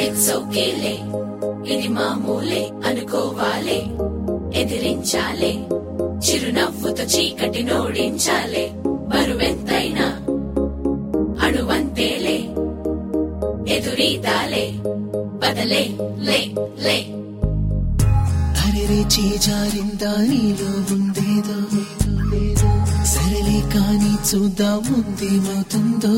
It's ఓకేలే ఇది మామూలే అనుకోవాలే ఎదిరించాలే చిరునవ్వుతో చీకటి నోడించాలే బరువెంతైనా అణువంతేలే ఎదురీదాలే బదలే లే లే అరెరే చేజారిందా నీలో ఉందేదో సరళి కానీ చూద్దాం ముందేమవుతుందో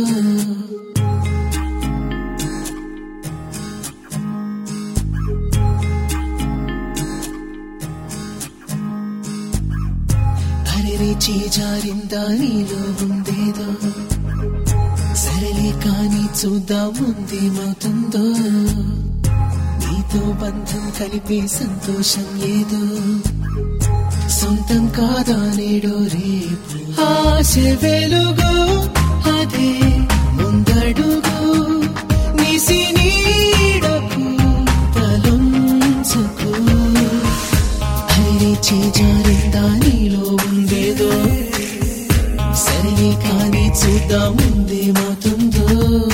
అరెరే చేజారిందా నీలో ఉందేదో సరళి కానీ చూద్దాం ముందేమవుతుందో నీతో బంధం కలిపే సంతోషం ఏదో సొంతం కాదా నేడో రేపు ఆశ వెలుగు అదే ముందడుగు నిసి నీడకు తలొంచకు హరి చేజారిందా నీలో ఉండేదో సరే కానీ చూద్దాం ముందేమవుతుందో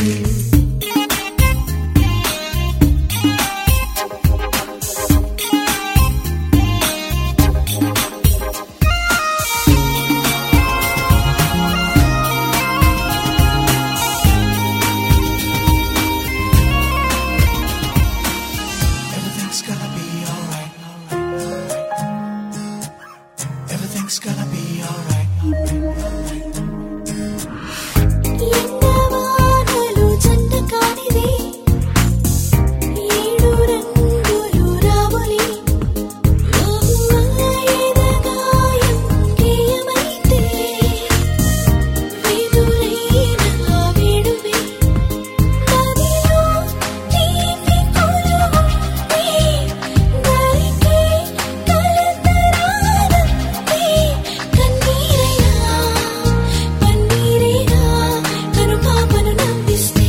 Everything's gonna be alright. Everything's gonna be alright. ఎండవానలు జంట కానిది ఏడు రంగులు రావులి ఎదగాయం గేయమైతే వెదురైన వేడువే నదిలో తీపి కొలువుంటే నరికే కలతరాలంతే కన్నీరైనా పన్నీరైనా కనుపాపను నవ్విస్తే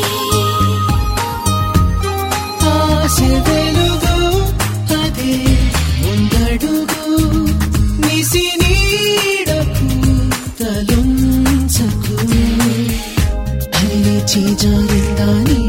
ఆశ వెలుగు అదే ముందడుగు నిసి నీడకు తలొంచకు అన్ని చేజారిందా నీ